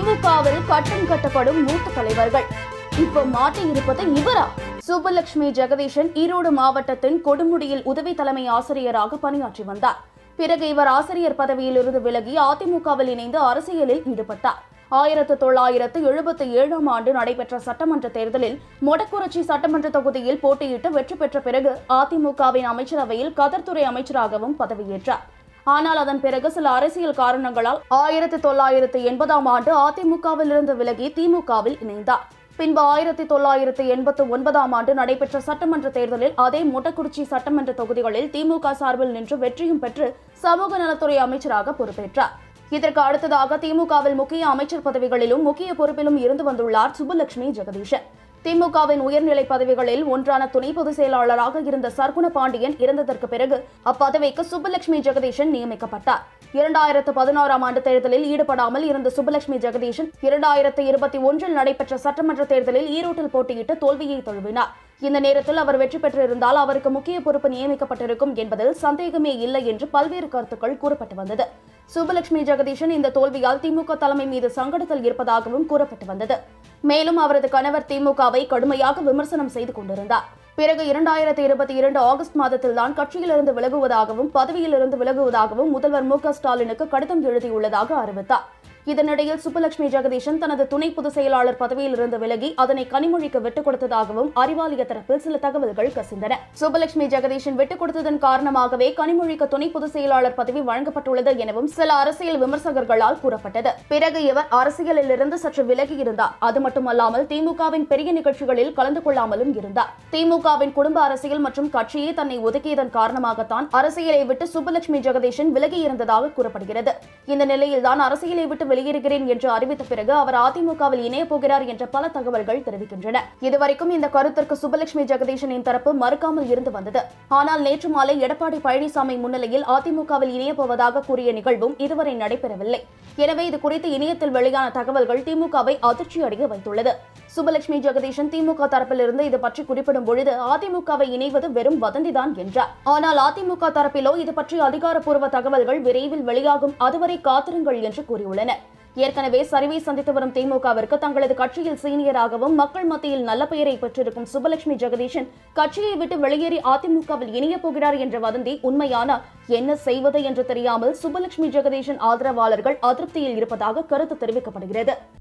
திமுகவில் கட்டம் கட்டப்படும் மூத்த தலைவர்கள் இப்ப மாட்டி இருப்பது இவரா சுப்புலட்சுமி ஜெகதீஷன் ஈரோடு மாவட்டத்தின் கொடுமுடியில் உதவி தலைமை ஆசிரியராக பணியாற்றி வந்தார் பிறகு இவர் ஆசிரியர் பதவியிலிருந்து விலகி அதிமுகவில் இணைந்து அரசியலில் ஈடுபட்டார் ஆயிரத்து தொள்ளாயிரத்து எழுபத்தி ஏழாம் ஆண்டு நடைபெற்ற சட்டமன்ற தேர்தலில் மொடக்குறிச்சி சட்டமன்ற தொகுதியில் போட்டியிட்டு வெற்றி பெற்ற பிறகு அதிமுகவின் அமைச்சரவையில் கதர்துறை அமைச்சராகவும் பதவியேற்றார் ஆனால் அதன் பிறகு சில அரசியல் காரணங்களால் ஆயிரத்தி தொள்ளாயிரத்து எண்பதாம் ஆண்டு அதிமுகவிலிருந்து விலகி திமுகவில் இணைந்தார் பின்பு ஆயிரத்தி தொள்ளாயிரத்து எண்பத்து ஒன்பதாம் ஆண்டு நடைபெற்ற சட்டமன்ற தேர்தலில் அதே மொட்டக்குறிச்சி சட்டமன்ற தொகுதிகளில் திமுக சார்பில் நின்று வெற்றியும் பெற்று சமூக நலத்துறை அமைச்சராக பொறுப்பேற்றார் இதற்கு அடுத்ததாக திமுகவில் முக்கிய அமைச்சர் பதவிகளிலும் முக்கிய பொறுப்பிலும் இருந்து வந்துள்ளார் சுப்புலட்சுமி ஜெகதீஷன் திமுகவின் உயர்நிலை பதவிகளில் ஒன்றான துணை பொதுச் செயலாளராக இருந்த சர்க்குண பாண்டியன் இறந்ததற்கு பிறகு அப்பதவிக்கு சுப்புலட்சுமி ஜெகதீஷன் நியமிக்கப்பட்டார் இரண்டாயிரத்து பதினோராம் ஆண்டு தேர்தலில் ஈடுபடாமல் இருந்த சுப்புலட்சுமி ஜெகதீஷன் இரண்டாயிரத்து இருபத்தி ஒன்றில் நடைபெற்ற சட்டமன்ற தேர்தலில் ஈரோட்டில் போட்டியிட்டு தோல்வியை தழுவினார் இந்த நேரத்தில் அவர் வெற்றி பெற்றிருந்தால் அவருக்கு முக்கிய பொறுப்பு நியமிக்கப்பட்டிருக்கும் என்பதில் சந்தேகமே இல்லை என்று பல்வேறு கருத்துக்கள் கூறப்பட்டு வந்தது சுப்புலட்சுமி ஜெகதீஷன் இந்த தோல்வியால் திமுக தலைமை மீது சங்கடத்தில் இருப்பதாகவும் கூறப்பட்டு வந்தது மேலும் அவரது கணவர் திமுகவை கடுமையாக விமர்சனம் செய்து கொண்டிருந்தார் பிறகு இரண்டாயிரத்தி இருபத்தி இரண்டு ஆகஸ்ட் மாதத்தில் தான் கட்சியிலிருந்து விலகுவதாகவும் பதவியிலிருந்து விலகுவதாகவும் முதல்வர் மு க ஸ்டாலினுக்கு கடிதம் எழுதியுள்ளதாக அறிவித்தார் இதனிடையில் சுப்புலட்சுமி ஜெகதீஷன் தனது துணை பொதுச் செயலாளர் பதவியிலிருந்து விலகி அதனை கனிமொழிக்கு விட்டுக் கொடுத்ததாகவும் அறிவாலய தரப்பில் சில தகவல்கள் கசிந்தன சுப்புலட்சுமி ஜெகதீஷன் விட்டுக் கொடுத்ததன் காரணமாகவே கனிமொழிக்கு துணை பொதுச் செயலாளர் பதவி வழங்கப்பட்டுள்ளது எனவும் சில அரசியல் விமர்சகர்களால் கூறப்பட்டது பிறகு இவர் அரசியலில் இருந்து சற்று விலகி இருந்தார் அது மட்டுமல்லாமல் திமுகவின் பெரிய நிகழ்ச்சிகளில் கலந்து கொள்ளாமலும் இருந்தார் திமுகவின் குடும்ப அரசியல் மற்றும் கட்சியே தன்னை ஒதுக்கியதன் காரணமாகத்தான் அரசியலை விட்டு சுப்புலட்சுமி ஜெகதீஷன் விலகி இருந்ததாக கூறப்படுகிறது இந்த நிலையில்தான் அரசியலை விட்டு வெளியேறுகிறேன் என்று அறிவித்த பிறகு அவர் அதிமுகவில் இணையப் போகிறார் என்ற பல தகவல்கள் தெரிவிக்கின்றன இதுவரைக்கும் இந்த கருத்திற்கு சுப்புலட்சுமி ஜெகதீஷனின் தரப்பு மறுக்காமல் இருந்து வந்தது ஆனால் நேற்று மாலை எடப்பாடி பழனிசாமி முன்னிலையில் அதிமுகவில் இணையப் போவதாக கூறிய நிகழ்வும் இதுவரை நடைபெறவில்லை எனவே இது குறித்து இணையத்தில் வெளியான தகவல்கள் திமுகவை அதிர்ச்சி அடைய வைத்துள்ளது சுப்புலட்சுமி ஜெகதீஷன் திமுக தரப்பிலிருந்து இது பற்றி குறிப்பிடும் பொழுது அதிமுகவை இணைவது வெறும் வதந்திதான் என்றார் ஆனால் அதிமுக தரப்பிலோ இது பற்றி அதிகாரப்பூர்வ தகவல்கள் விரைவில் வெளியாகும் அதுவரை காத்திருங்கள் என்று கூறியுள்ளனர் ஏற்கனவே சரிவை சந்தித்து வரும் திமுகவிற்கு தங்களது கட்சியில் சீனியராகவும் மக்கள் மத்தியில் நல்ல பெயரை பெற்றிருக்கும் சுப்புலட்சுமி ஜெகதீஷன் கட்சியை விட்டு வெளியேறி அதிமுகவில் இணையப் போகிறார் என்ற வதந்தி உண்மையான என்ன செய்வது என்று தெரியாமல் சுப்புலட்சுமி ஜெகதீஷன் ஆதரவாளர்கள் அதிருப்தியில் இருப்பதாக கருத்து தெரிவிக்கப்படுகிறது